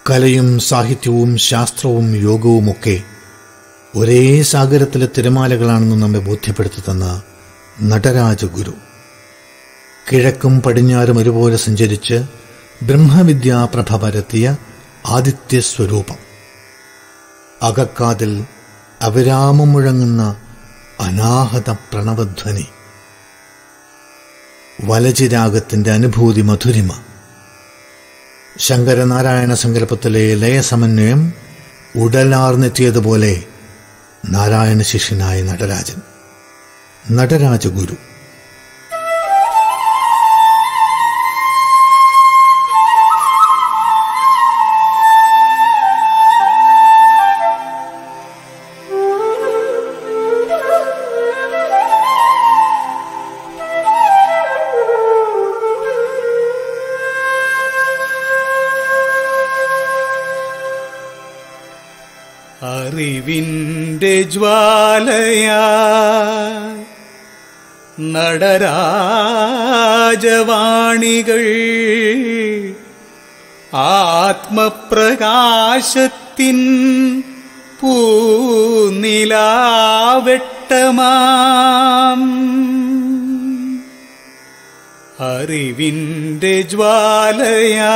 കലയും സാഹിത്യവും ശാസ്ത്രവും യോഗവുമൊക്കെ ഒരേ സാഗരത്തിലെ തിരമാലകളാണെന്ന് നമ്മെ ബോധ്യപ്പെടുത്തി തന്ന നടരാജഗുരു കിഴക്കും പടിഞ്ഞാറും ഒരുപോലെ സഞ്ചരിച്ച് ബ്രഹ്മവിദ്യാപ്രഭ പരത്തിയ ആദിത്യസ്വരൂപം അകക്കാതിൽ അവിരാമം മുഴങ്ങുന്ന അനാഹത പ്രണവധ്വനി വലചിരാഗത്തിന്റെ അനുഭൂതി മധുരിമ ശങ്കരനാരായണ സങ്കല്പത്തിലെ ലയസമന്വയം ഉടലാർന്നെത്തിയതുപോലെ നാരായണ ശിഷ്യനായ നടരാജൻ നടരാജഗുരു അറിവിന്റെ ജ്വാലയാ നടരാജവാണികൾ ആത്മപ്രകാശത്തിൻ പൂനിലാവെട്ടമാം അറിവിന്റെ ജ്വാലയാ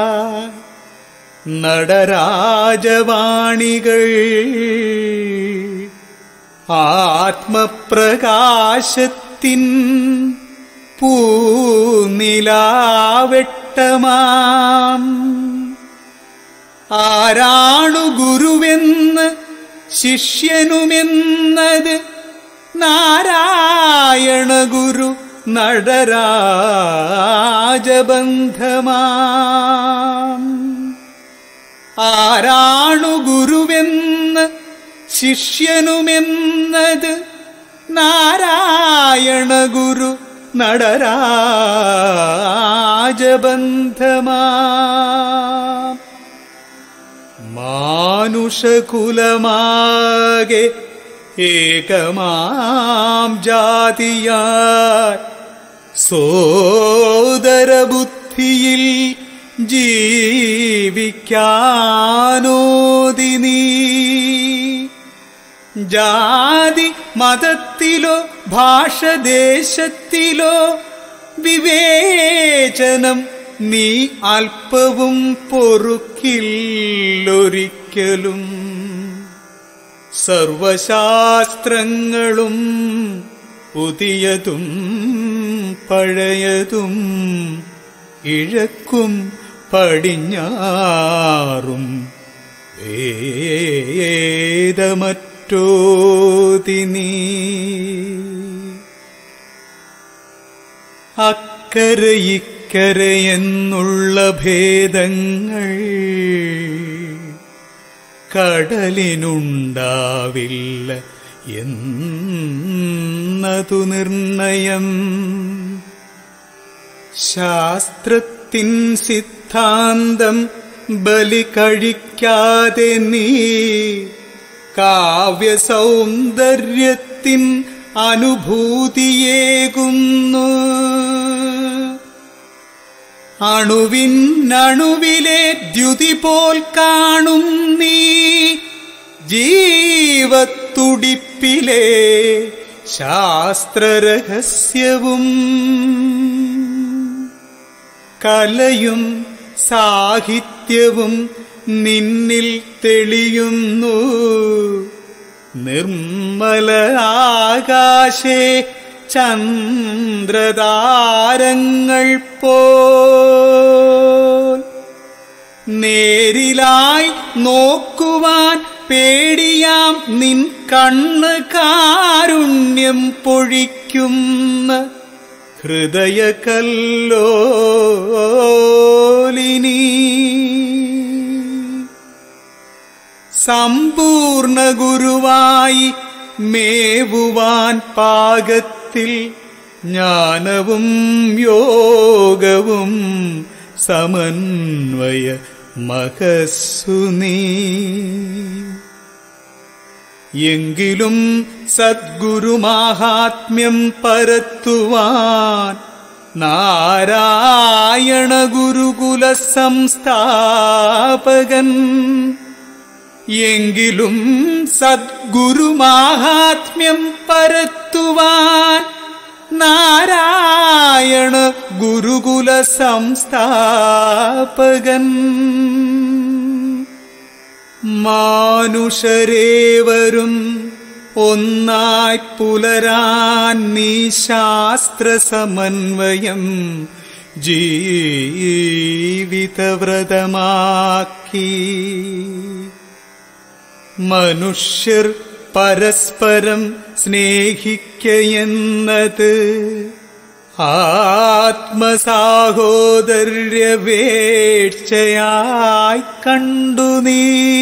നടരാജവാണികൾ ആത്മപ്രകാശത്തിൻ പൂനിലാവെട്ടമാം ആരാണു ഗുരുവെന്ന് ശിഷ്യനുമെന്നത് നാരായണ ഗുരു നടരാജബന്ധമാം ആരാണു ഗുരുവെന്ന് ശിഷ്യനുമെന്നത് നാരായണ ഗുരു നടരാജബന്ധമാം മാനുഷകുലമാകെ ഏകമാം ജാതിയായി സോദരബുദ്ധിയിൽ ജീവിക്കാനോതി നീ ജാതി മതത്തിലോ ഭാഷദേശത്തിലോ വിവേചനം നീ അല്പവും പൊറുക്കില്ലൊരിക്കലും സർവശാസ്ത്രങ്ങളും പുതിയതും പഴയതും കിഴക്കും പടിഞ്ഞാറും വേദമറ്റോതി നീ അക്കരെ ഇക്കരെ എന്നുള്ള ഭേദങ്ങൾ കടലിനുണ്ടാവില്ല എന്നതു നിർണയം ശാസ്ത്രത്തിൻ സിദ്ധാന്തം ബലി കഴിക്കാതെ നീ കാവ്യ സൗന്ദര്യത്തിൻ അനുഭൂതിയേകുന്നു അണുവിനണുവിലെ ദ്യുതി പോൽ കാണും നീ ജീവത്തുടിപ്പിലെ ശാസ്ത്രരഹസ്യവും കലയും സാഹിത്യവും നിന്നിൽ തെളിയുന്നു നിർമ്മല ആകാശേ ചന്ദ്രതാരങ്ങൾ പോൽ നേരിലായി നോക്കുവാൻ പേടിയാം നിൻ കണ്ണ് കാരുണ്യം പൊഴിക്കുന്ന ഹൃദയകല്ലോലിനി സമ്പൂർണ്ണ ഗുരുവായി മേവുവാൻ പാകത്തിൽ ജ്ഞാനവും യോഗവും സമന്വയ മഹസ്സുനീ എങ്കിലും സദ്ഗുരുമാഹാത്മ്യം പരത്തുവാൻ നാരായണ ഗുരുകുല സംസ്ഥാപകൻ എങ്കിലും സദ്ഗുരുമാഹാത്മ്യം പരത്തുവാൻ നാരായണ ഗുരുകുല സംസ്ഥാപകൻ മാനുഷരേവരും ഒന്നായി പുലരാൻ നീ ശാസ്ത്ര സമന്വയം ജീവിതവ്രതമാക്കി മനുഷ്യർ പരസ്പരം സ്നേഹിക്കയെന്നത് ആത്മസാഹോദര്യവേഴ്ചയായി കണ്ടു നീ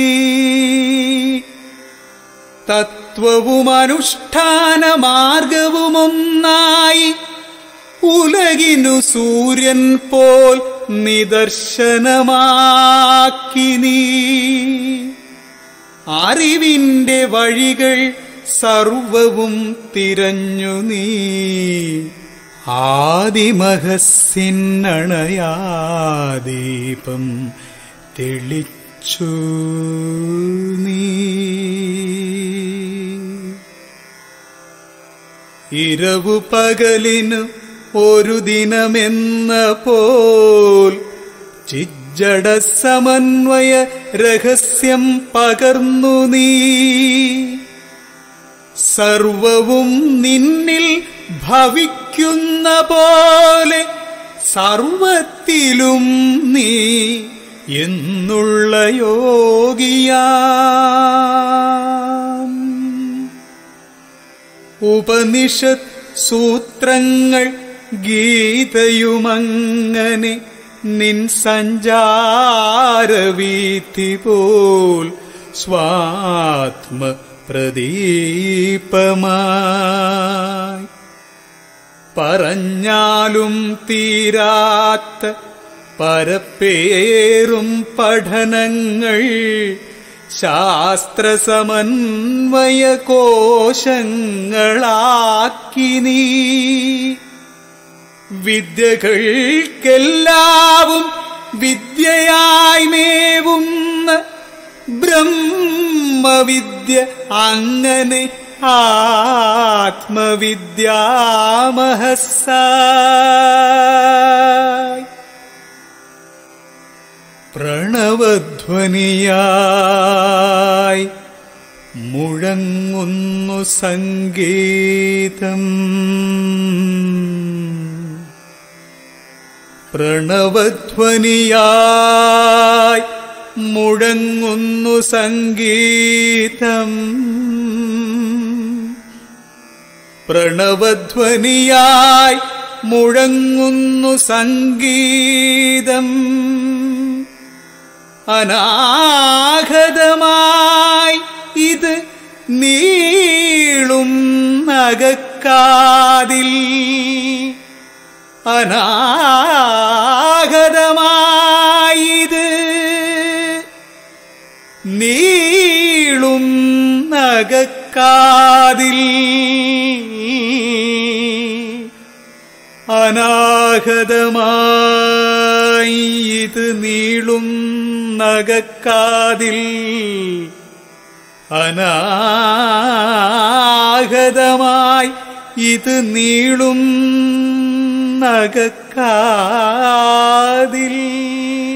തത്വവും അനുഷ്ഠാന മാർഗവുമൊന്നായി ഉലകിനു സൂര്യൻ പോൽ നിദർശനമാക്കി നീ അറിവിന്റെ വഴികൾ സർവവും തിരഞ്ഞു നീ ആദിമഹസിന്നണയാദീപം തെളിച്ചു നീ ഇരവു പകലിനു ഒരു ദിനമെന്ന പോൽ ചിജ്ജട സമന്വയ രഹസ്യം പകർന്നു നീ സർവവും നിന്നിൽ ഭവിക്കുന്ന പോലെ സർവത്തിലും നീ എന്നുള്ള യോഗിയാം ഉപനിഷത് സൂത്രങ്ങൾ ഗീതയുമങ്ങനെ നിൻ സഞ്ചാരവീതി പോൽ സ്വാത്മ പ്രദീപമായി പറഞ്ഞാലും തീരാത്ത പരപ്പേറും പഠനങ്ങൾ ശാസ്ത്ര സമന്വയ കോശങ്ങളാക്കി നീ വിദ്യകൾക്കെല്ലാവും വിദ്യയായി മേവുന്ന ബ്രഹ്മവിദ്യ അങ്ങനെ ആത്മവിദ്യാമഹസായി പ്രണവധ്വനിയായി മുഴങ്ങുന്നു സംഗീതം പ്രണവധ്വനിയായി മുഴങ്ങുന്നു സംഗീതം പ്രണവധ്വനിയായി മുഴങ്ങുന്നു സംഗീതം അനാഗതമായി ഇത് നീളും നഗക്കാതിൽ അനാഗതമായത് നീളും നഗക്കാതിൽ അനാഗതമായി ഇത് നീളും നഗക്കാതിൽ അനാഗതമായി ഇത് നീളും നഗക്കാതിൽ